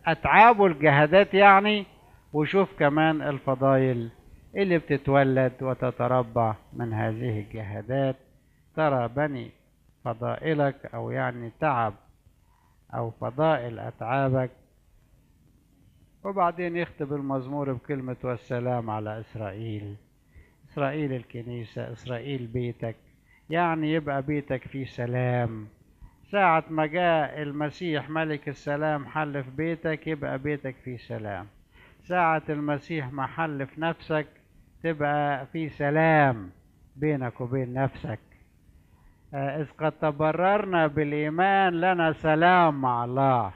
الأتعاب والجهادات يعني وشوف كمان الفضائل اللي بتتولد وتتربع من هذه الجهادات ترى بني فضائلك أو يعني تعب أو فضائل أتعابك وبعدين يختم المزمور بكلمة والسلام على إسرائيل إسرائيل الكنيسة إسرائيل بيتك يعني يبقى بيتك فيه سلام ساعة ما جاء المسيح ملك السلام حل في بيتك يبقى بيتك فيه سلام ساعة المسيح ما حل في نفسك تبقى في سلام بينك وبين نفسك إذ قد تبررنا بالإيمان لنا سلام مع الله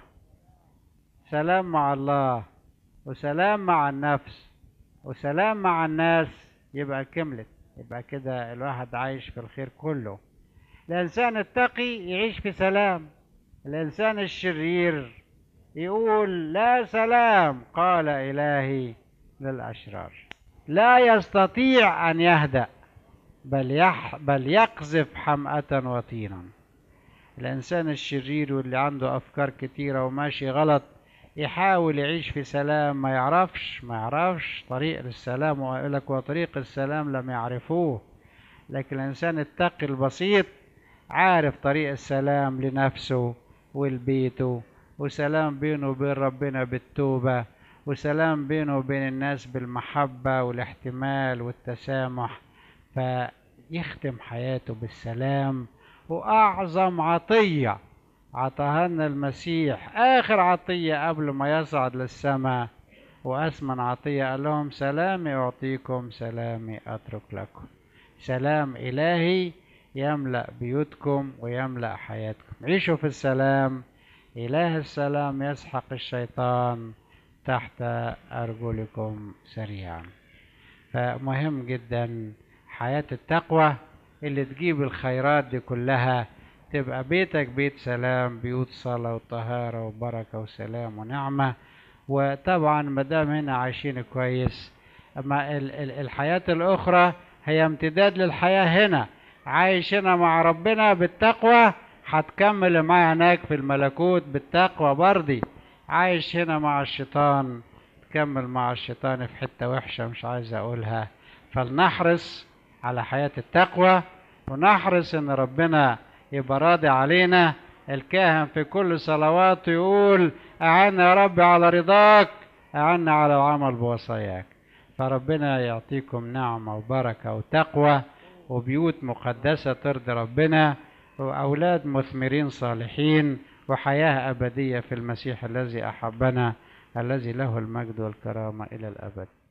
سلام مع الله وسلام مع النفس وسلام مع الناس يبقى كملت يبقى كده الواحد عايش في الخير كله الإنسان التقي يعيش في سلام الإنسان الشرير يقول لا سلام قال إلهي للأشرار لا يستطيع أن يهدأ بل, يح بل يقذف حمأة وطينا الإنسان الشرير واللي عنده أفكار كتيرة وماشي غلط يحاول يعيش في سلام ما يعرفش ما يعرفش طريق للسلام ويقول لك وطريق السلام لم يعرفوه لكن الإنسان التقي البسيط عارف طريق السلام لنفسه ولبيته وسلام بينه وبين ربنا بالتوبة وسلام بينه وبين الناس بالمحبة والاحتمال والتسامح فيختم حياته بالسلام وأعظم عطية عطاها لنا المسيح آخر عطية قبل ما يصعد للسماء وأثمن عطية قال لهم سلامي أعطيكم سلامي أترك لكم سلام إلهي يملأ بيوتكم ويملأ حياتكم عيشوا في السلام إله السلام يسحق الشيطان تحت أرجلكم سريعا فمهم جدا حياة التقوى اللي تجيب الخيرات دي كلها تبقى بيتك بيت سلام بيوت صلاة وطهارة وبركة وسلام ونعمة وطبعا مدام هنا عايشين كويس أما الحياة الأخرى هي امتداد للحياة هنا عايش هنا مع ربنا بالتقوى هتكمل معاه هناك في الملكوت بالتقوى برضي عايش هنا مع الشيطان تكمل مع الشيطان في حتة وحشة مش عايز أقولها فلنحرص على حياة التقوى ونحرص إن ربنا يبقى راضي علينا الكاهن في كل صلواته يقول أعنا يا رب على رضاك أعنا على العمل بوصاياك فربنا يعطيكم نعمة وبركة وتقوى وبيوت مقدسة ترضي ربنا وأولاد مثمرين صالحين وحياة أبدية في المسيح الذي أحبنا الذي له المجد والكرامة إلى الأبد